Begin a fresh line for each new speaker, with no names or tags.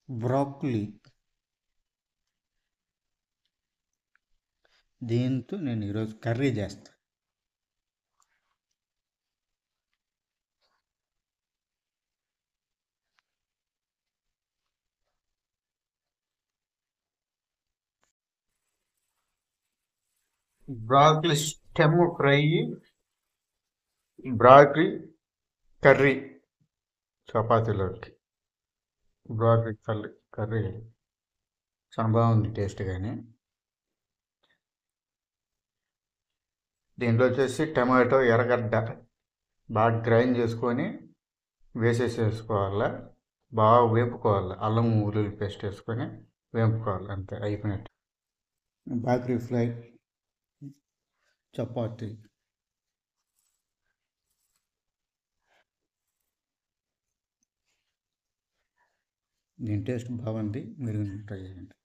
broccoli దీంతో నేను ఈరోజు కర్రీ చేస్తా broccoli stem fry broccoli curry చపాతీలోకి బ్రాక్లీ కర్రీ కర్రీ చాలా బాగుంది టేస్ట్ కానీ దీంట్లో వచ్చేసి టమాటో ఎర్రగడ్డ బాగా గ్రైండ్ చేసుకొని వేసేసేసుకోవాలి బాగా వేపుకోవాలి అల్లం ఉల్లుల్లి పేస్ట్ వేసుకొని వేపుకోవాలి అంతే అయిపోయినట్టు బాకరీ ఫ్రై చపాతీ దీని టేస్ట్ బాగుంది మీరు ట్రై చేయండి